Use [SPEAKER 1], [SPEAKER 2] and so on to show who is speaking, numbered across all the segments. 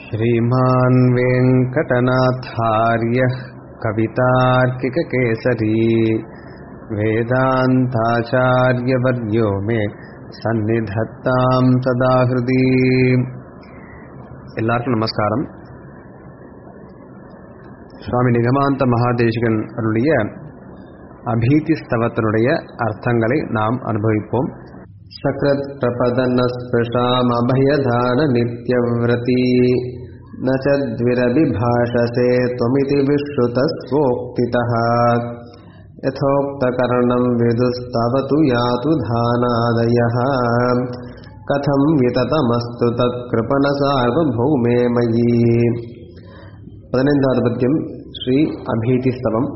[SPEAKER 1] श्रीमान् वेङ्कटनाथार्यः कवितार्किककेसरी वेदान्ताचार्यवर्यो मे சந்நிதத்தாம் சதா ஹிருதி எல்லாருக்கும் நமஸ்காரம் சுவாமி நிகமாந்த மகாதேசிகன் அருளிய அபீதி ஸ்தவத்தினுடைய அர்த்தங்களை நாம் அனுபவிப்போம் சக்ரத் பிரபதன ஸ்பிருஷாம் அபயதான நித்யவிரதி न च द्विरभिभाषसे त्वमिति विश्रुतस्वोक्तितः यथोक्तकरणं विदुस्तवतु यातु धानादयः कथं विततमस्तु तत्कृपण सार्वभौमे मयि பதினைந்தாவது பத்தியம் ஸ்ரீ அபீதி ஸ்தவம்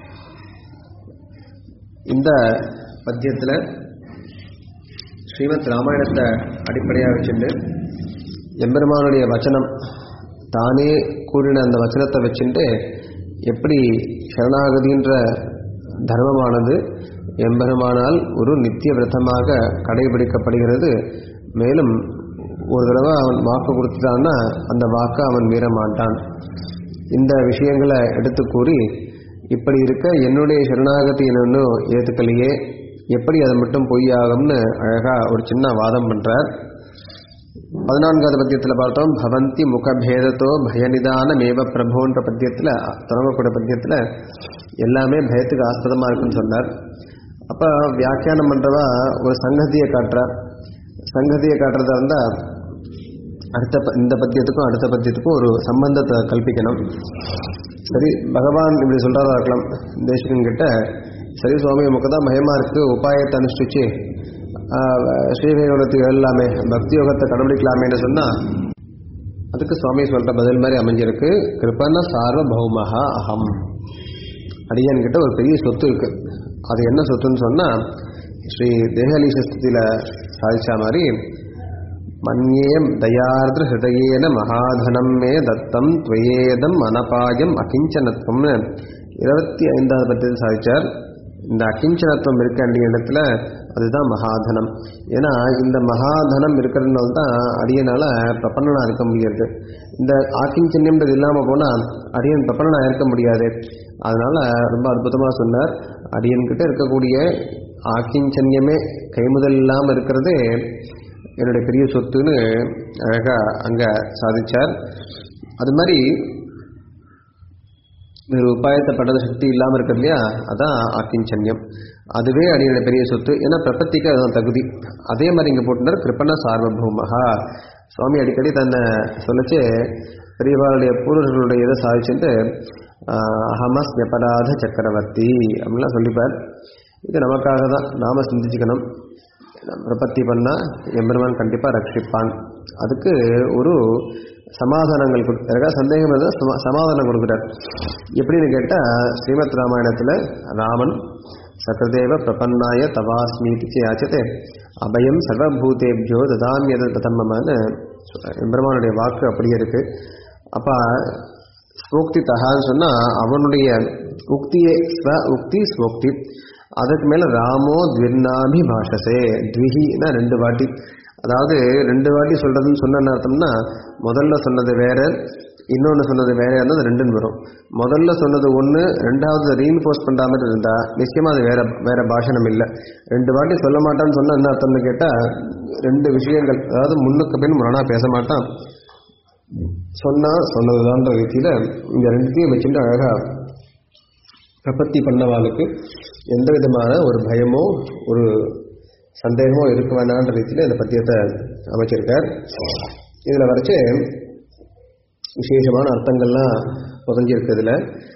[SPEAKER 1] இந்த பத்தியத்தில் ஸ்ரீமத் ராமாயணத்தை அடிப்படையாக வச்சுட்டு எம்பெருமானுடைய வச்சனம் தானே கூறின அந்த வச்சனத்தை வச்சுட்டு எப்படி சரணாகதின்ற தர்மமானது எம்பெருமானால் ஒரு நித்திய விரதமாக கடைபிடிக்கப்படுகிறது மேலும் ஒரு தடவை அவன் வாக்கு கொடுத்துட்டான்னா அந்த வாக்கை அவன் மீற மாட்டான் இந்த விஷயங்களை எடுத்து கூறி இப்படி இருக்க என்னுடைய சரணாகதி இன்னும் ஏற்றுக்கலையே எப்படி அது மட்டும் பொய்யாகும்னு அழகாக ஒரு சின்ன வாதம் பண்ணுறார் பதினான்காவது பத்தியத்தில் பார்த்தோம் பவந்தி முகபேதத்தோ பயநிதான மேவ பிரபோன்ற பத்தியத்தில் தொடங்கக்கூடிய பத்தியத்தில் எல்லாமே பயத்துக்கு ஆஸ்பதமாக இருக்குன்னு சொன்னார் அப்போ வியாக்கியானம் பண்ணுறவா ஒரு சங்கதியை காட்டுறார் சங்கதியை காட்டுறதா இருந்தால் அடுத்த இந்த பத்தியத்துக்கும் அடுத்த பத்தியத்துக்கும் ஒரு சம்பந்தத்தை கல்பிக்கணும் சரி பகவான் இப்படி சொல்கிறதா இருக்கலாம் தேசிகன் கிட்ட சரி சுவாமி நமக்கு தான் பயமாக இருக்குது உபாயத்தை அனுஷ்டிச்சு ஸ்ரீவைகுணத்துக்கு எல்லாமே பக்தி யோகத்தை கடைபிடிக்கலாமேன்னு சொன்னால் அதுக்கு சுவாமி சொல்கிற பதில் மாதிரி அமைஞ்சிருக்கு கிருப்பன சார்வபௌமஹா அகம் அடியன் கிட்ட ஒரு பெரிய சொத்து இருக்கு அது என்ன சொத்துன்னு சொன்னால் ஸ்ரீ தேகலீஷ ஸ்திதியில் சாதிச்ச மாதிரி மன்யேம் தயார்திர ஹிருதயேன மகாதனம் மே தத்தம் துவயேதம் அனபாயம் அகிஞ்சனத்துவம்னு இருபத்தி ஐந்தாவது பத்தியில் சாதிச்சார் இந்த அகிஞ்சனத்துவம் இருக்க வேண்டிய இடத்துல அதுதான் மகாதனம் ஏன்னா இந்த மகாதனம் இருக்கிறதுனால தான் அடியனால பிரபன்னனாக இருக்க முடியாது இந்த ஆக்கிஞ்சன்யம்ன்றது இல்லாமல் போனால் அடியன் பிரபன்னனாக இருக்க முடியாது அதனால ரொம்ப அற்புதமாக சொன்னார் அடியன்கிட்ட இருக்கக்கூடிய ஆக்கிஞ்சன்யமே கைமுதல் இல்லாமல் இருக்கிறதே என்னுடைய பெரிய சொத்துன்னு அழகாக அங்கே சாதிச்சார் அது மாதிரி ஒரு உபாயத்தை படுற சக்தி இல்லாமல் இருக்கு இல்லையா அதான் ஆக்கிஞ்சன்யம் அதுவே அடியோட பெரிய சொத்து ஏன்னா பிரபத்திக்கு அதுதான் தகுதி அதே மாதிரி இங்கே போட்டுனார் கிருப்பண சார்வபௌமகா சுவாமி அடிக்கடி தன்னை சொல்லச்சு பெரியவாளுடைய பூர்வர்களுடைய இதை சாதிச்சுட்டு அஹமஸ் வெப்பராத சக்கரவர்த்தி அப்படின்லாம் சொல்லிப்பார் இது நமக்காக தான் நாம் சிந்திச்சுக்கணும் பிரபத்தி பண்ணால் எம்பெருமான் கண்டிப்பாக ரட்சிப்பான் அதுக்கு ஒரு சமாதானங்கள் கொடுத்தாருக்கா சந்தேகம் இருந்தால் சமாதானம் கொடுக்குறார் எப்படின்னு கேட்டால் ஸ்ரீமத் ராமாயணத்தில் ராமன் சக்கரதேவ பிரபன்னாய தவாஸ்மீதி யாச்சதே அபயம் சர்வபூதேபியோ ததாமியத ததம்மன்னு எம்பெருமானுடைய வாக்கு அப்படியே இருக்கு அப்போ ஸ்வோக்தி தகான்னு சொன்னால் அவனுடைய உக்தியே ஸ்வ உக்தி ஸ்வோக்தி அதுக்கு மேலே ராமோ த்விர்ணாபி பாஷசே த்விஹினா ரெண்டு வாட்டி அதாவது ரெண்டு வாட்டி சொல்கிறதுன்னு சொன்ன அர்த்தம்னா முதல்ல சொன்னது வேற இன்னொன்று சொன்னது வேற இருந்தால் ரெண்டுன்னு வரும் முதல்ல சொன்னது ஒன்று ரெண்டாவது ரீஇன்போஸ் பண்ணுற மாதிரி இருந்தால் நிச்சயமாக அது வேற வேற பாஷணம் இல்லை ரெண்டு வாட்டி சொல்ல மாட்டான்னு சொன்னால் என்ன அர்த்தம்னு கேட்டால் ரெண்டு விஷயங்கள் அதாவது முன்னுக்கு பின் முரணாக பேச மாட்டான் சொன்னால் சொன்னதுதான்ற ரீதியில் இந்த ரெண்டுத்தையும் வச்சுட்டு அழகாக பிரபத்தி பண்ணவாளுக்கு எந்த விதமான ஒரு பயமோ ஒரு சந்தேகமோ இருக்க வேண்டான்ற ரீதியில் இந்த பத்தியத்தை அமைச்சிருக்கார் இதில் வரைச்சு விசேஷமான அர்த்தங்கள்லாம் புதஞ்சிருக்கிறதுல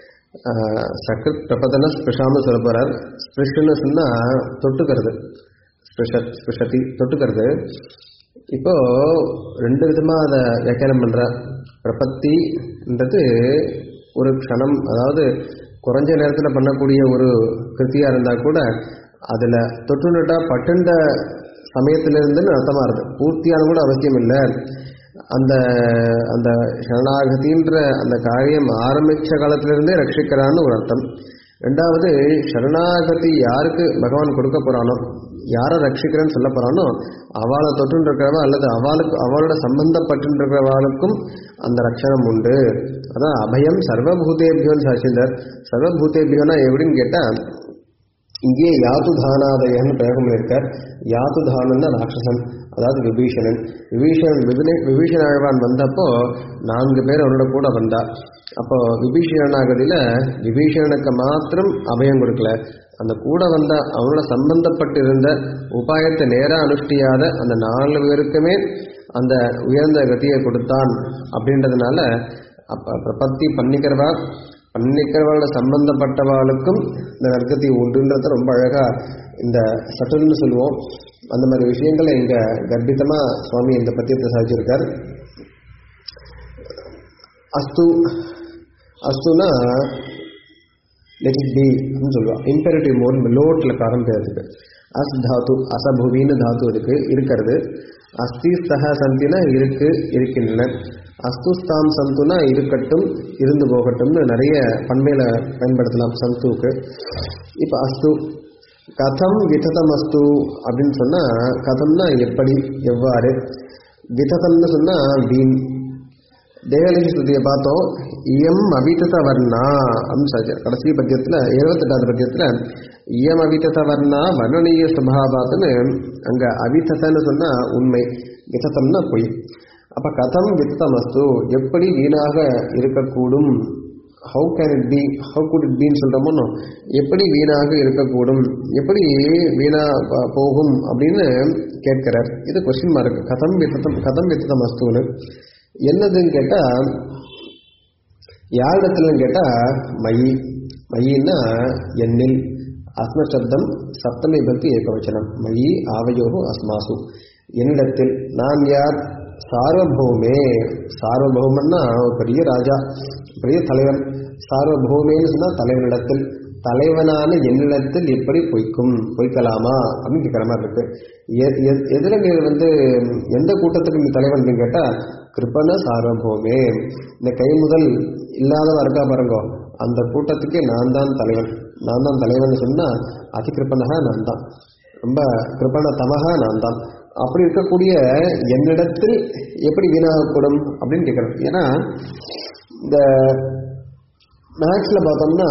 [SPEAKER 1] சக்கத் பிரபதன ஸ்பிருஷாமல் சொல்ல போகிறார் ஸ்பிருஷ்னு சொன்னால் தொட்டுக்கிறது ஸ்பிருஷத் ஸ்பிருஷதி தொட்டுக்கிறது இப்போ ரெண்டு விதமாக அதை வியாக்கியானம் பண்ணுறார் பிரபத்தின்றது ஒரு க்ஷணம் அதாவது குறைஞ்ச நேரத்தில் பண்ணக்கூடிய ஒரு கிருத்தியாக இருந்தால் கூட அதில் தொட்டுனுட்டா பட்டுண்ட சமயத்திலிருந்துன்னு அர்த்தமாக இருக்குது பூர்த்தியான கூட அவசியம் இல்லை அந்த அந்த சரணாகதின்ற அந்த காரியம் ஆரம்பித்த காலத்திலிருந்தே ரட்சிக்கிறான்னு ஒரு அர்த்தம் ரெண்டாவது சரணாகதி யாருக்கு பகவான் கொடுக்க போறானோ யாரை ரட்சிக்கிறேன்னு சொல்ல போறானோ அவளை தொட்டு இருக்கிறவா அல்லது அவளுக்கு அவளோட சம்பந்தப்பட்டு இருக்கிறவாளுக்கும் அந்த ரட்சணம் உண்டு அதான் அபயம் சர்வபூதேபியோன்னு சாட்சிந்தார் சர்வபூதேபியோனா எப்படின்னு கேட்டா இங்கே யாத்து தானாதயன்னு பிரயோகம் இருக்கார் யாத்து தானன்னா ராட்சசன் அதாவது விபீஷணன் விபீஷணன் விபினை- விபீஷண ஆழ்வான் வந்தப்போ நான்கு பேர் அவரோட கூட வந்தா அப்போ விபீஷணனாகதில விபீஷணனுக்கு மாத்திரம் அபயம் கொடுக்கல அந்த கூட வந்த அவனோட சம்பந்தப்பட்டிருந்த உபாயத்தை நேரா அனுஷ்டியாத அந்த நாலு பேருக்குமே அந்த உயர்ந்த கதியை கொடுத்தான் அப்படின்றதுனால அப்ப பிரபத்தி பண்ணிக்கிறவா பண்ணிக்கிறவளோட சம்பந்தப்பட்டவாளுக்கும் இந்த நற்கதி உண்டுன்றத ரொம்ப அழகா இந்த சட்டுன்னு சொல்லுவோம் அந்த மாதிரி விஷயங்களை இங்க கர்ப்பிதமா சுவாமி இந்த பத்தியத்தை சாதிச்சிருக்கார் அஸ்து அஸ்துனா லெட் இட் பி அப்படின்னு சொல்லுவா இம்பெரட்டிவ் மோட் லோட்ல ஆரம்பிக்கிறதுக்கு அஸ் தாத்து அசபுவின்னு தாத்து இருக்கு இருக்கிறது அஸ்தி சக சந்தினா இருக்கு இருக்கின்றன அஸ்துஸ்தாம் சந்துனா இருக்கட்டும் இருந்து போகட்டும்னு நிறைய பண்மையில பயன்படுத்தலாம் சந்துவுக்கு இப்ப அஸ்து கதம் விததம் அஸ்து அப்படின்னு சொன்னா கதம்னா எப்படி எவ்வாறு விததம்னு சொன்னா வீண் தேவலிங்க ஸ்துதியை பார்த்தோம் இயம் அவிதத வர்ணா அப்படின்னு சொல்லிச்சு. கடைசி பத்தியத்தில் எழுபத்தெட்டாவது பத்தியத்தில் இயம் அவிதத வர்ணா வர்ணனீய சுபாபாத்துன்னு அங்க அவிதத்தன்னு சொன்னா உண்மை விதத்தம்னா பொய் அப்ப கதம் வித்தமஸ்து எப்படி வீணாக இருக்கக்கூடும் how can it be how good it பீன்னு சொல்றோமோ எப்படி வீணாக இருக்கக்கூடும் எப்படி வீணா ப- போகும் அப்படின்னு கேட்கிறார் இது கொஸ்டின் மார்க் கதம் வித்தம் கதம் வித்தம் அஸ்துன்னு என்னதுன்னு கேட்டா யாரிடத்துலன்னு கேட்டா மயி மயின்னா எண்ணில் அஸ்மசப்தம் சப்தமி பக்தி ஏகவச்சனம் மயி ஆவையோகு அஸ்மாசு என்னிடத்தில் நான் யார் சார்வபௌமே சார்வபௌமன்னா ஒரு பெரிய ராஜா பெரிய தலைவன் சார்வபௌமேன்னு சொன்னா தலைவனிடத்தில் தலைவனான என்னிடத்தில் எப்படி பொய்க்கும் பொய்க்கலாமா அப்படின்னு கேட்குற மாதிரி இருக்கு எ- எ- எதுல நீ வந்து எந்த கூட்டத்துக்கு நீ தலைவன் அப்படின்னு கேட்டா கிருப்பண சார்வபௌமே இந்த கை முதல் இல்லாதவா இருக்கா பாருங்க அந்த கூட்டத்துக்கு நான் தான் தலைவன் நான் தான் தலைவன் சொன்னா அதி கிருப்பனகா நான் தான் ரொம்ப கிருபண தமகா நான் தான் அப்படி இருக்கக்கூடிய என்னிடத்தில் எப்படி வீணாகக்கூடும் அப்படின்னு கேட்குறேன் ஏன்னா இந்த மேக்ஸ்ல பார்த்தோம்னா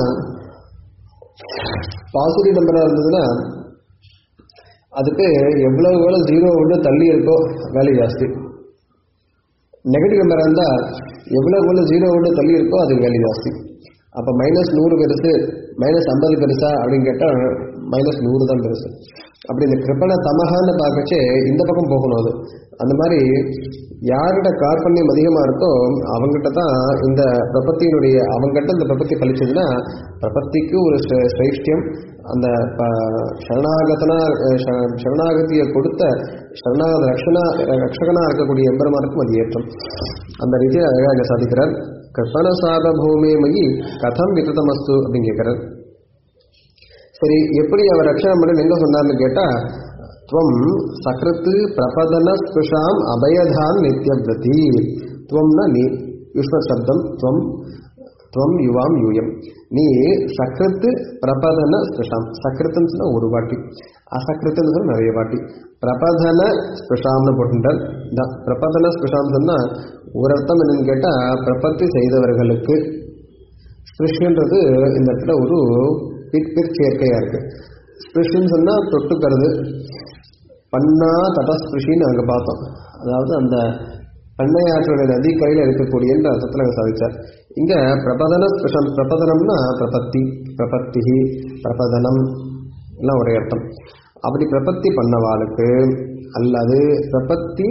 [SPEAKER 1] பாசிட்டிவ் நம்பரா இருந்ததுன்னா அதுக்கு எவ்வளவு எவ்வளவு ஜீரோ ஒன்று தள்ளி இருக்கோ வேல்யூ ஜாஸ்தி நெகட்டிவ் நம்பரா இருந்தா எவ்வளவு எவ்வளவு ஜீரோ ஒன்று தள்ளி இருக்கோ அது வேல்யூ ஜாஸ்தி அப்ப மைனஸ் நூறு பெருசு மைனஸ் ஐம்பது பெருசா அப்படின்னு கேட்டா மைனஸ் நூறு தான் பெருசு அப்படி இந்த கிருப்பண தமகான்னு பார்க்கச்சே இந்த பக்கம் போகணும் அது அந்த மாதிரி யார்கிட்ட கார்பண்யம் அதிகமா இருக்கோ அவங்ககிட்ட தான் இந்த பிரபத்தியினுடைய அவங்ககிட்ட இந்த பிரபத்தி பழிச்சதுன்னா பிரபத்திக்கு ஒரு ஸ்ர- சிரேஷ்டியம் அந்த ப- சரணாகதனா அஹ் ச- சரணாகதியை கொடுத்த சரணாகத ரக்ஷனா ரக்ஷகனா இருக்கக்கூடிய எம்பெருமானுக்கும் அது ஏற்றம் அந்த ரீதியை அழகாக இங்க சாதிக்கிறார் கற்பன சார்வபௌமே மயி கதம் விததமஸ்து அப்படின்னு கேட்கிறார் சரி எப்படி அவர் ரட்சணம் பண்ண எங்க சொன்னார்னு கேட்டா துவம் சக்ருத்து பிரபதன ஸ்பிருஷாம் அபயதான் நித்யபிரதி துவம்னா நீ யுஷ்ம சப்தம் துவம் துவம் யுவாம் யூயம் நீ சக்ருத்து பிரபதன ஸ்பிருஷாம் சக்ருத்துன்னு சொன்னா ஒரு வாட்டி அசக்ருத்துன்னு சொன்னா நிறைய வாட்டி பிரபதன ஸ்பிருஷாம்னு போட்டுட்டார் இந்த பிரபதன ஸ்பிருஷாம் சொன்னா ஒரு அர்த்தம் என்னன்னு கேட்டா பிரபத்தி செய்தவர்களுக்கு ஸ்பிருஷ்ன்றது இந்த இடத்துல ஒரு பிற் பிற்சேர்க்கையா இருக்கு ஸ்பிருஷ்ன்னு சொன்னா தொட்டுக்கிறது பண்ணா தபஸ்பிருஷின்னு அங்க பார்த்தோம் அதாவது அந்த பண்ணையாற்றுடைய நதி கரையில் இருக்கக்கூடிய என்ற அர்த்தத்தில் அங்க சாதிச்சார் இங்க பிரபதன ஸ்பிருஷம் பிரபதனம்னா பிரபத்தி பிரபத்தி பிரபதனம் எல்லாம் ஒரே அர்த்தம் அப்படி பிரபத்தி பண்ணவாளுக்கு அல்லது பிரபத்தி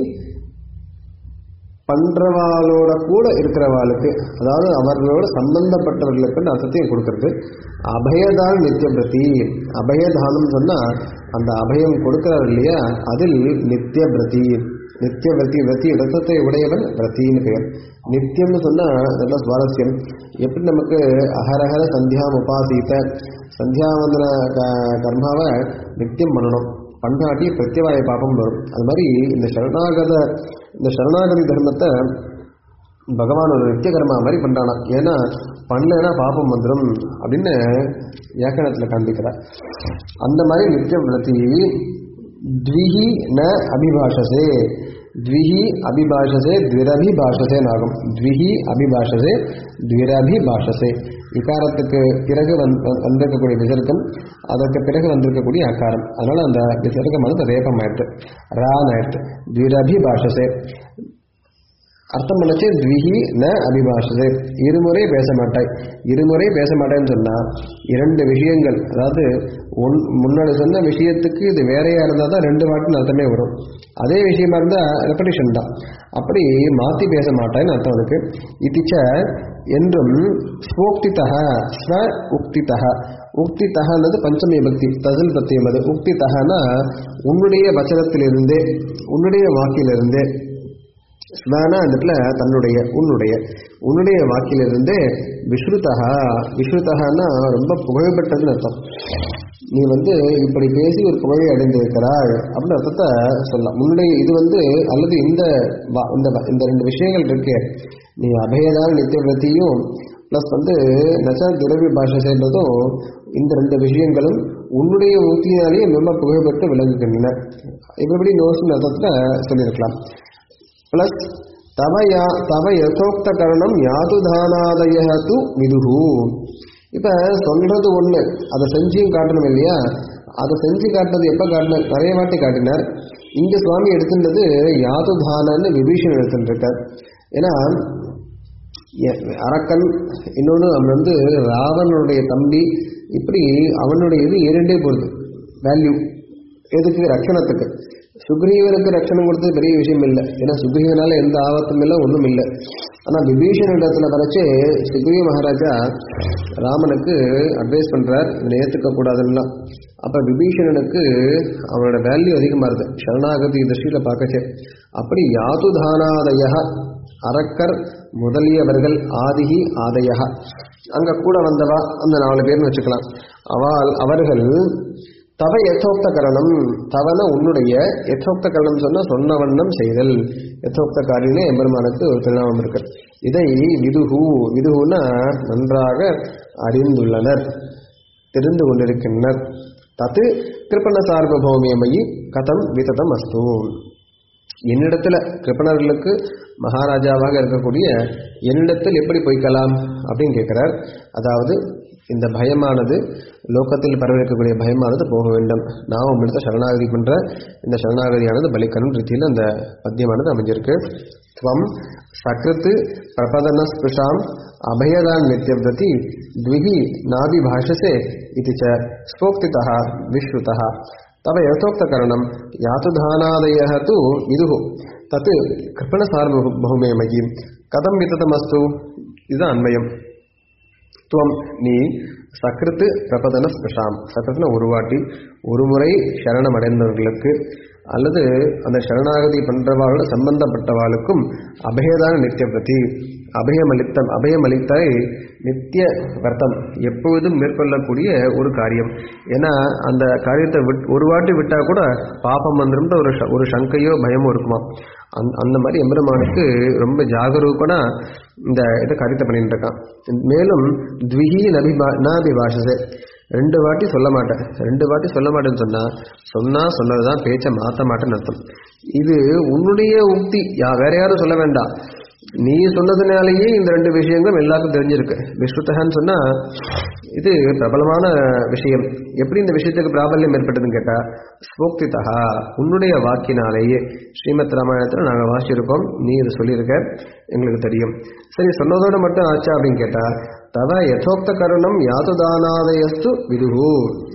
[SPEAKER 1] பண்றவாளோட கூட இருக்கிறவாளுக்கு அதாவது அவர்களோட சம்பந்தப்பட்டவர்களுக்கு அர்த்தத்தையும் கொடுக்கறது அபயதான் நித்தியபிரதி அபயதானம் சொன்னா அந்த அபயம் கொடுக்கிறார் இல்லையா அதில் நித்தியபிரதி நித்தியபிரதி விரதி ரத்தத்தை உடையவன் விரத்தின்னு பெயர் நித்தியம்னு சொன்னா நல்ல சுவாரஸ்யம் எப்படி நமக்கு அகரஹர சந்தியாம் உபாசீத்த சந்தியாவந்தன க- கர்மாவை நித்தியம் பண்ணணும் பண்ணாட்டி பிரத்யவாய பாபம் வரும் அது மாதிரி இந்த சரணாகத இந்த சரணாகதி தர்மத்தை பகவான் ஒரு நித்திய கர்மா மாதிரி பண்றானா ஏன்னா பண்ணலைன்னா பாபம் வந்துடும் அப்படின்னு வியாக்கரணத்தில் காண்பிக்கிறார் அந்த மாதிரி நித்திய விரதி த்விஹி ந அபிபாஷசே த்விஹி அபிபாஷசே த்விரபிபாஷசே ஆகும் த்விஹி அபிபாஷசே த்விரபிபாஷசே இகாரத்துக்கு பிறகு வந் வந்திருக்கக்கூடிய விசர்க்கம் அதற்கு பிறகு வந்திருக்கக்கூடிய அகாரம் அதனால அந்த விசர்க்கம் வந்து ரேபம் ஆயிடுது ரான் ஆயிடுது த்விரபிபாஷசே அர்த்தம் பண்ணச்சு த்விஹி ந அபிபாஷதே இருமுறை பேச மாட்டாய் இருமுறை பேச மாட்டேன்னு சொன்னா இரண்டு விஷயங்கள் அதாவது ஒன் முன்னாடி சொன்ன விஷயத்துக்கு இது வேறையா இருந்தால் தான் ரெண்டு வாட்டின்னு அர்த்தமே வரும் அதே விஷயமா இருந்தால் ரெப்படிஷன் தான் அப்படி மாற்றி பேச மாட்டாய்ன்னு அர்த்தம் இருக்கு இத்திச்ச என்றும் ஸ்வோக்திதக ஸ்வ உக்திதக உக்திதகன்றது பஞ்சமி பக்தி தசில் பத்தியம் அது உக்திதகனா உன்னுடைய வச்சனத்திலிருந்தே உன்னுடைய வாக்கிலிருந்தே ஸ்வனா அந்த இடத்துல தன்னுடைய உன்னுடைய உன்னுடைய வாக்கிலிருந்து விஸ்ருதகா விஸ்ருதகான்னா ரொம்ப புகழ்பெற்றதுன்னு அர்த்தம் நீ வந்து இப்படி பேசி ஒரு புகழை அடைந்திருக்கிறாள் அப்படின்னு அர்த்தத்தை சொல்லலாம் முன்னுடைய இது வந்து அல்லது இந்த வா- இந்த வ- இந்த ரெண்டு விஷயங்கள் இருக்கே நீ அபயதான நித்தியவரத்தையும் ப்ளஸ் வந்து நச்ச துரவி பாஷை சேர்ந்ததும் இந்த ரெண்டு விஷயங்களும் உன்னுடைய ஊத்தியினாலேயே ரொம்ப புகழ்பெற்று விளங்குகின்றன இப்படி நோசின் அர்த்தத்தில் சொல்லியிருக்கலாம் பிளஸ் தவ யா தவ யசோக்த கரணம் யாதுதானாதய து விதுகு இப்ப சொல்றது ஒண்ணு அதை செஞ்சியும் காட்டணும் இல்லையா அதை செஞ்சு காட்டினது எப்ப காட்டினார் நிறைய வாட்டி காட்டினார் இங்க சுவாமி எடுத்துட்டது யாதுதானன்னு விபீஷன் எடுத்துட்டு இருக்கார் ஏன்னா எ- அரக்கன் இன்னொன்று அவன் வந்து ராவனுடைய தம்பி இப்படி அவனுடைய இது இரண்டே போகுது வேல்யூ எதுக்கு ரட்சணத்துக்கு சுக்ரீவனுக்கு ரட்சணம் கொடுத்தது பெரிய விஷயம் இல்லை ஏன்னா சுக்ரீவனால எந்த ஆபத்தும் இல்லை ஒன்றும் இல்லை ஆனால் விபீஷன் இடத்துல வரைச்சு சுக்ரீவ மகாராஜா ராமனுக்கு அட்வைஸ் பண்றார் இதை ஏற்றுக்க கூடாதுன்னா அப்ப விபீஷணனுக்கு அவனோட வேல்யூ அதிகமா இருக்கு சரணாகதி திருஷ்டியில பார்க்கச்சே அப்படி யாதுதானாதய அரக்கர் முதலியவர்கள் ஆதிகி ஆதயா அங்க கூட வந்தவா அந்த நாலு பேர்னு வச்சுக்கலாம் அவள் அவர்கள் தவ யதோக்த கரணம் தவன உன்னுடைய யதோக்த கரணம் சொன்னா சொன்ன வண்ணம் செய்தல் யதோக்த காரியிலே எம்பெருமானுக்கு ஒரு திருநாமம் இருக்கு இதை விதுகு விதுகுன்னா நன்றாக அறிந்துள்ளனர் தெரிந்து கொண்டிருக்கின்றனர் தத்து கிருப்பண சார்வபௌமியமயி கதம் விததம் அஸ்து என்னிடத்துல கிருப்பணர்களுக்கு மகாராஜாவாக இருக்கக்கூடிய என்னிடத்தில் எப்படி பொய்க்கலாம் அப்படின்னு கேட்கிறார் அதாவது இந்த பயமானது லோகத்தில் பரவிருக்கக்கூடிய பயமானது போக வேண்டும் நான் உங்களிடத்த சரணாகதி பண்ற இந்த சரணாகதியானது பலிக்கணும் ரீதியில் அந்த பத்தியமானது அமைஞ்சிருக்கு துவம் சக்ருத்து பிரபதன ஸ்பிருஷாம் அபயதான் நித்தியவ்ரதி த்விஹி நாபி பாஷசே இது ச ஸ்போக்திதः விஸ்ருதः तव यथोक्तकरणं यातुधानादयः तु विदुः तत् कृपणसार्वभौमेमयि कथं विततमस्तु இதுதான் அன்வயம் துவம் நீ சக்ருத்து பிரபதன ஸ்பிருஷாம் சக்ருத்னா ஒரு வாட்டி ஒரு முறை சரணம் அடைந்தவர்களுக்கு அல்லது அந்த சரணாகதி பண்றவாளோட சம்பந்தப்பட்டவாளுக்கும் அபயதான நித்திய பிரதி அபயமளித்த அபயமளித்தை நித்திய வர்த்தம் எப்பொழுதும் மேற்கொள்ளக்கூடிய ஒரு காரியம் ஏன்னா அந்த காரியத்தை விட் ஒரு வாட்டி விட்டா கூட பாபம் வந்துரும்ன்ற ஒரு ச- ஒரு சங்கையோ பயமோ இருக்குமா அந் அந்த மாதிரி எம்பெருமானுக்கு ரொம்ப ஜாகரூகனா இந்த இதை காரியத்தை பண்ணிட்டு இருக்கான் மேலும் த்விஹி நபிபா நாபிபாஷசே ரெண்டு வாட்டி சொல்ல மாட்டேன் ரெண்டு வாட்டி சொல்ல மாட்டேன்னு சொன்னா சொன்னா சொன்னதுதான் பேச்சை மாத்த மாட்டேன்னு அர்த்தம் இது உன்னுடைய உக்தி யா வேற யாரும் சொல்ல வேண்டாம் நீ சொன்னதுனாலேயே இந்த ரெண்டு விஷயங்களும் எல்லாருக்கும் தெரிஞ்சிருக்கு விஸ்ருத்தகன்னு சொன்னா இது பிரபலமான விஷயம் எப்படி இந்த விஷயத்துக்கு பிராபல்யம் ஏற்பட்டதுன்னு கேட்டா ஸ்வோக்திதா உன்னுடைய வாக்கினாலேயே ஸ்ரீமத் ராமாயணத்தில் நாங்கள் வாசிச்சிருக்கோம் நீ இதை சொல்லியிருக்க எங்களுக்கு தெரியும் சரி சொன்னதோட மட்டும் ஆச்சா அப்படின்னு கேட்டா தவ யதோக்த கருணம் யாதுதானாதயஸ்து விதுகு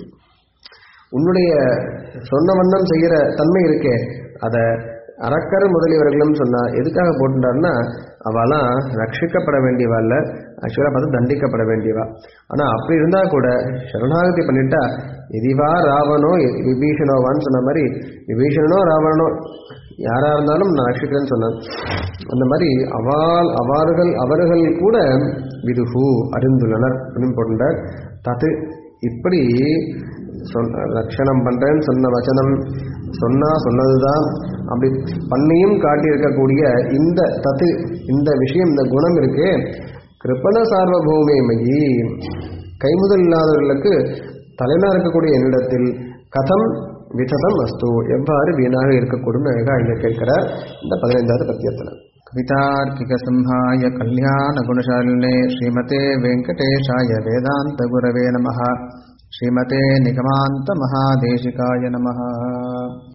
[SPEAKER 1] உன்னுடைய சொன்ன வண்ணம் செய்கிற தன்மை இருக்கே அதை அரக்கர் முதலியவர்களும் சொன்னா எதுக்காக போட்டுட்டாருன்னா அவெல்லாம் ரட்சிக்கப்பட வேண்டியவா இல்ல ஆக்சுவலாக பார்த்து தண்டிக்கப்பட வேண்டியவா ஆனா அப்படி இருந்தா கூட சரணாகதி பண்ணிட்டா எதிவா ராவனோ எ- விபீஷணோவான்னு சொன்ன மாதிரி விபீஷணனோ ராவணனோ யாரா இருந்தாலும் நான் ரட்சிக்கிறேன்னு சொன்னேன் அந்த மாதிரி அவால் அவர்கள் அவர்கள் கூட விதுகு அறிந்துள்ளனர் அப்படின்னு போட்டுட்டார் தத்து இப்படி சொன்ன ரட்சணம் பண்றேன்னு சொன்ன வச்சனம் சொன்னா சொன்னதுதான் அப்படி பண்ணியும் காட்டியிருக்கக்கூடிய இந்த தத்து இந்த விஷயம் இந்த குணம் இருக்கு கிருப்பண சார்வபௌமேமயி கைமுதல் இல்லாதவர்களுக்கு தலைமையாக இருக்கக்கூடிய என்னிடத்தில் கதம் விததம் அஸ்து எவ்வாறு வீணாக இருக்கக்கூடும் அழகா இங்க கேட்கிறார் இந்த பதினைந்தாவது பத்தியத்தில்
[SPEAKER 2] कवितार्किकसंहाय कल्याणगुणशालिने श्रीमते वेङ्कटेशाय वेदान्तगुरवे नमः श्रीमते निगमान्तमहादेशिकाय नमः